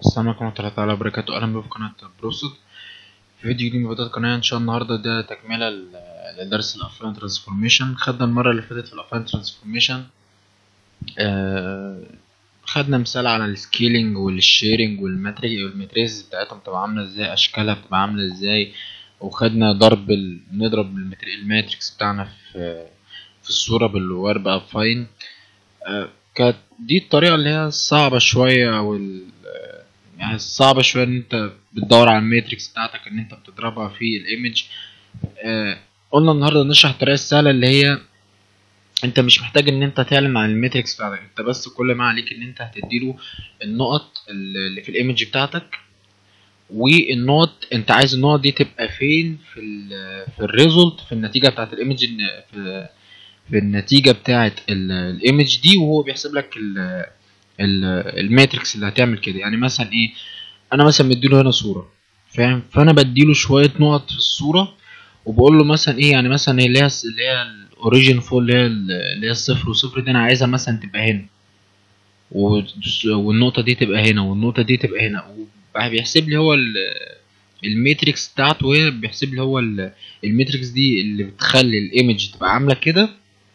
السلام عليكم ورحمة الله تعالى وبركاته أهلا بكم في قناة بروسد في فيديو جديد من فيديوهات القناة إن شاء الله النهاردة ده تكملة ل- لدرس الأفلاين ترانسفورميشن خدنا المرة اللي فاتت في الأفلاين ترانسفورميشن خدنا مثال على السكيلينج والشيرنج والماتريك والماتريسز بتاعتهم بتبقى عاملة ازاي أشكالها بتبقى عاملة ازاي وخدنا ضرب ال... نضرب الماتري- الماتريكس بتاعنا في في الصورة بالورب أفاين كانت دي الطريقة اللي هي صعبة شوية أو ال- يعني صعبة شوية إن أنت بتدور على الماتريكس بتاعتك إن أنت بتضربها في الإيمج آه، قلنا النهاردة نشرح الطريقة السهلة اللي هي أنت مش محتاج إن أنت تعلن عن الماتريكس بتاعتك أنت بس كل ما عليك إن أنت هتديله النقط اللي في الإيمج بتاعتك والنقط أنت عايز النقط دي تبقى فين في ال في الريزولت في النتيجة بتاعت الإيمج إن- في في النتيجة بتاعت الايمج دي وهو بيحسب لك ال- ال- الماتريكس اللي هتعمل كده يعني مثلا ايه انا مثلا مديله هنا صورة فاهم فانا بديله شوية نقط في الصورة وبقول له مثلا ايه يعني مثلا اللي هي اللي هي الاوريجين فول اللي هي اللي هي الصفر وصفر دي انا عايزها مثلا تبقى هنا و- والنقطة دي تبقى هنا والنقطة دي تبقى هنا وبيحسب لي هو ال- الماتريكس بتاعته وهي بيحسب لي هو ال- الماتريكس دي اللي بتخلي الايمج تبقى عاملة كده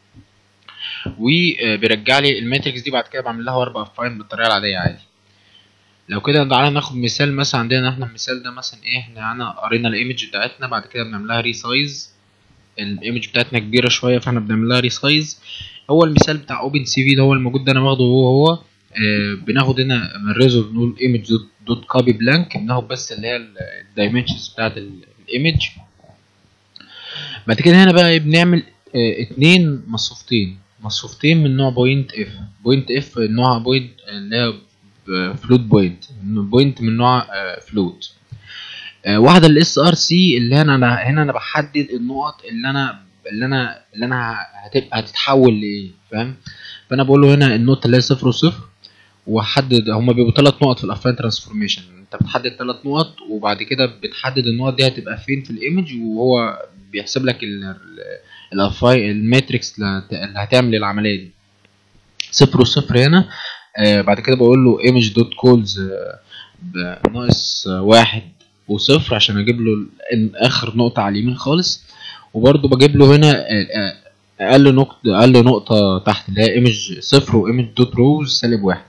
وبيرجع لي الماتريكس دي بعد كده بعمل لها ورب افاين بالطريقه العاديه عادي لو كده تعالى ناخد مثال مثلا عندنا احنا المثال ده مثلا ايه احنا انا قرينا الايمج بتاعتنا بعد كده بنعمل لها ريسايز الايمج بتاعتنا كبيره شويه فاحنا بنعمل لها ريسايز هو المثال بتاع اوبن سي في ده هو الموجود ده انا واخده هو هو آه بناخد هنا من ريزولت نقول ايمج دوت, دوت كوبي بلانك بناخد بس اللي هي الدايمنشنز بتاعت الايمج بعد كده هنا بقى إيه بنعمل اه اتنين مصفوفتين مصفوفتين من نوع بوينت اف بوينت اف نوع بوينت اللي هي فلوت بوينت بوينت من نوع فلوت اه واحده الاس ار سي اللي انا أنا- هنا انا بحدد النقط اللي انا اللي انا اللي انا هتبقى هتتحول لايه فاهم فانا بقول له هنا النقطه اللي هي صفر وصفر واحدد هما بيبقوا ثلاث نقط في الافلاين ترانسفورميشن انت بتحدد ثلاث نقط وبعد كده بتحدد النقط دي هتبقى فين في الايمج وهو بيحسب لك ال- ال- الافاي الماتريكس اللي هت- اللي هتعمل العمليه دي صفر وصفر هنا آه بعد كده بقول له ايمج دوت كولز ناقص آه، واحد وصفر عشان اجيب له ال- اخر نقطه على اليمين خالص وبرده بجيب له هنا آه، آه، اقل نقطه اقل نقطه تحت اللي هي ايمج صفر وايمج دوت روز سالب واحد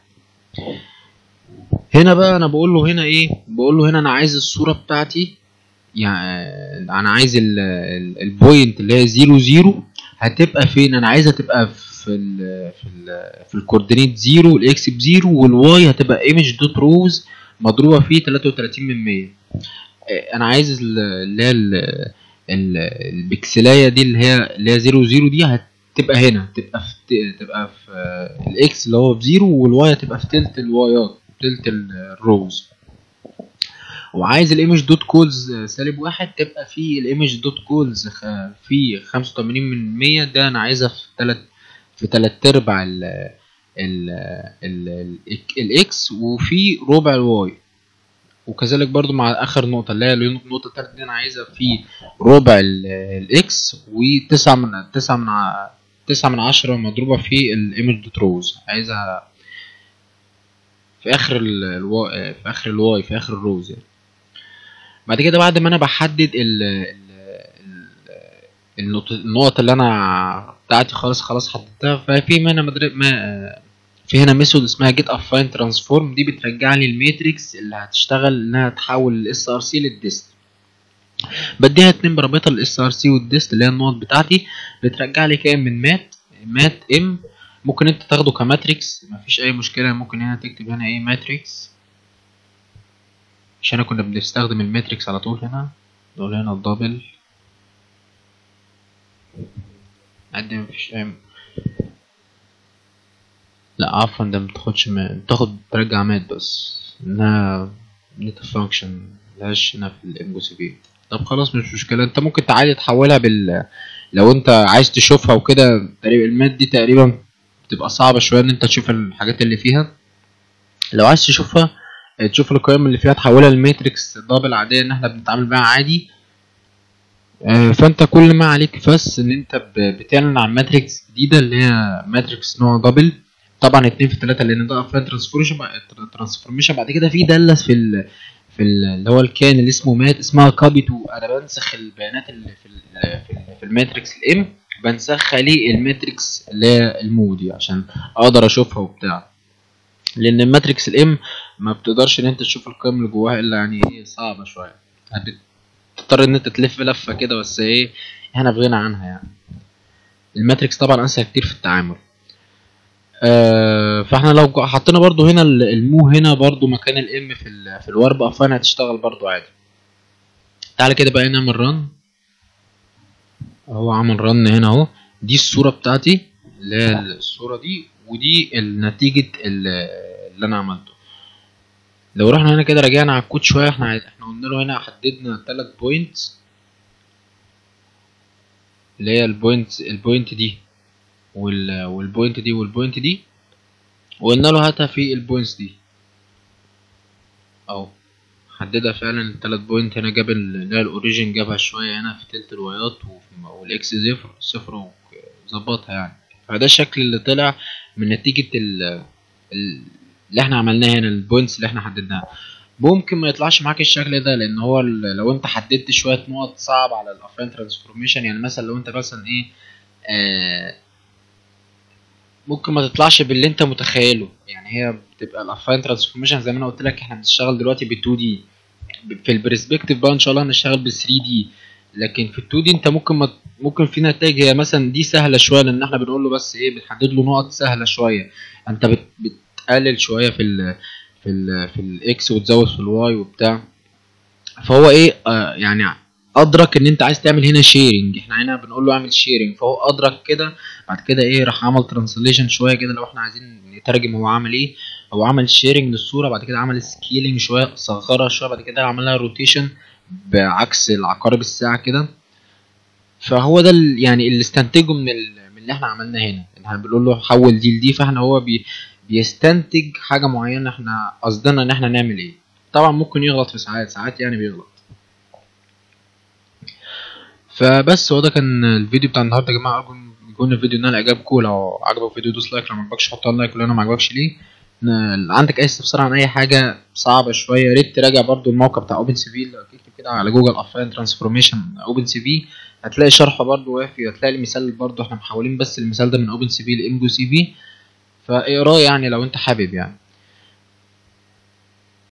هنا بقى انا بقول له هنا ايه بقول له هنا انا عايز الصوره بتاعتي يعني انا عايز ال- ال- البوينت اللي هي زيرو زيرو هتبقى فين انا عايزها تبقى في ال في ال في الكوردينيت زيرو الاكس بزيرو والواي هتبقى ايمج دوت روز مضروبه في 33 من 100 انا عايز ال- اللي هي ال- ال- البكسلايه دي اللي هي اللي هي زيرو زيرو دي هتبقى هنا تبقى في تبقى في الاكس اللي هو بزيرو والواي هتبقى في تلت الوايات تلت الروز وعايز الايمج دوت كولز سالب واحد تبقى في الايمج دوت كولز في خمسة وتمانين من مية ده انا عايزها في تلات في تلات ارباع ال ال ال الاكس وفي ربع الواي وكذلك برضو مع اخر نقطة اللي هي النقطة التالتة دي انا عايزها في ربع ال- الاكس وتسعة من تسعة من ع- تسعة من عشرة مضروبة في الايمج دوت روز عايزها في اخر ال- الواي في اخر الواي في اخر الروز يعني بعد كده بعد ما انا بحدد ال ال ال- النقط النقط اللي انا بتاعتي خلاص خلاص حددتها ففي هنا مدر... ما في هنا ميثود اسمها جيت افاين ترانسفورم دي بترجع لي الماتريكس اللي هتشتغل انها تحول الاس ار سي للديست بديها اتنين برابطه الاس ار سي والديست اللي هي النقط بتاعتي بترجع لي كام من مات مات ام ممكن انت تاخده كماتريكس مفيش اي مشكله ممكن هنا تكتب هنا ايه ماتريكس عشان كنا بنستخدم الماتريكس على طول هنا دول هنا الدبل عندي مفيش اي لا عفوا ده متاخدش ما بتاخد ترجع مات بس انها نيتا فانكشن ملهاش هنا في الام سي في طب خلاص مش مشكله انت ممكن تعالي تحولها بال لو انت عايز تشوفها وكده تقريبا المات دي تقريبا بتبقى صعبه شويه ان انت تشوف الحاجات اللي فيها لو عايز تشوفها تشوف القيم اللي فيها تحولها لماتريكس دبل عاديه ان احنا بنتعامل بيها عادي آه، فانت كل ما عليك بس ان انت ب- بتعلن عن ماتريكس جديده اللي هي ماتريكس نوع دبل طبعا اتنين في تلاتة لان ده افلاين ترانسفورميشن ترانسفورميشن بعد كده في داله في ال في ال- اللي هو الكان اللي اسمه مات اسمها كابي 2 انا بنسخ البيانات اللي في ال في, ال في الماتريكس الام بنسخها للماتريكس اللي هي المودي عشان اقدر اشوفها وبتاع لان الماتريكس الام ما بتقدرش ان انت تشوف القيم اللي جواها الا يعني ايه صعبه شويه تضطر ان انت تلف لفه كده بس ايه احنا في غنى عنها يعني الماتريكس طبعا اسهل كتير في التعامل آه فاحنا لو جو- حطينا برضو هنا ال- المو هنا برضو مكان الام في ال في الوربة فانا هتشتغل برضو عادي تعالى كده بقى نعمل رن هو عمل رن هنا اهو دي الصورة بتاعتي اللي هي الصورة دي ودي النتيجة ال- اللي انا عملته لو رحنا هنا كده رجعنا على الكود شوية احنا عايز- احنا قلنا له هنا حددنا تلات بوينتس اللي هي البوينت البوينت دي وال والبوينت دي والبوينت دي وقلنا له هاتها في البوينتس دي اهو حددها فعلا التلات بوينت هنا جاب ال- اللي هي الاوريجين جابها شوية هنا في تلت الوايات وفي- والاكس صفر صفر وظبطها يعني فده الشكل اللي طلع من نتيجة ال ال- اللي احنا عملناه هنا البوينتس اللي احنا حددناها ممكن ما يطلعش معاك الشكل ده لان هو ال- لو انت حددت شويه نقط صعب على الافلاين ترانسفورميشن يعني مثلا لو انت مثلا ايه آه ممكن ما تطلعش باللي انت متخيله يعني هي بتبقى الافلاين ترانسفورميشن زي ما انا قلت لك احنا بنشتغل دلوقتي ب 2 دي في البرسبكتيف بقى ان شاء الله هنشتغل ب 3 دي لكن في ال 2 دي انت ممكن ما ممكن في نتائج هي مثلا دي سهله شويه لان احنا بنقول له بس ايه بتحدد له نقط سهله شويه انت بت بتقلل شويه في ال في ال في الاكس وتزود في الواي وبتاع فهو ايه آه يعني ادرك ان انت عايز تعمل هنا شيرنج احنا هنا بنقول له اعمل شيرنج فهو ادرك كده بعد كده ايه راح عمل ترانسليشن شويه كده لو احنا عايزين نترجم هو عمل ايه هو عمل شيرنج للصوره بعد كده عمل سكيلينج شويه صغرها شويه بعد كده عمل لها روتيشن بعكس العقارب الساعه كده فهو ده ال- يعني اللي استنتجه من ال- من اللي احنا عملناه هنا ان احنا بنقول له حول دي لدي فاحنا هو بي بيستنتج حاجه معينه احنا قصدنا ان احنا نعمل ايه طبعا ممكن يغلط في ساعات ساعات يعني بيغلط فبس هو ده كان الفيديو بتاع النهارده يا جماعه ارجو إن يكون الفيديو نال اعجابكم لو عجبك الفيديو دوس لايك لو ما عجبكش حط لايك ولو ما عجبكش ليه ن- عندك اي استفسار عن اي حاجه صعبه شويه يا ريت تراجع برضو الموقع بتاع اوبن سي في لو تكتب كده على جوجل افلاين ترانسفورميشن اوبن سي في هتلاقي شرح برضو وافي هتلاقي المثال برضو احنا محولين بس المثال ده من اوبن سي في لامجو سي في فاقراه يعني لو انت حابب يعني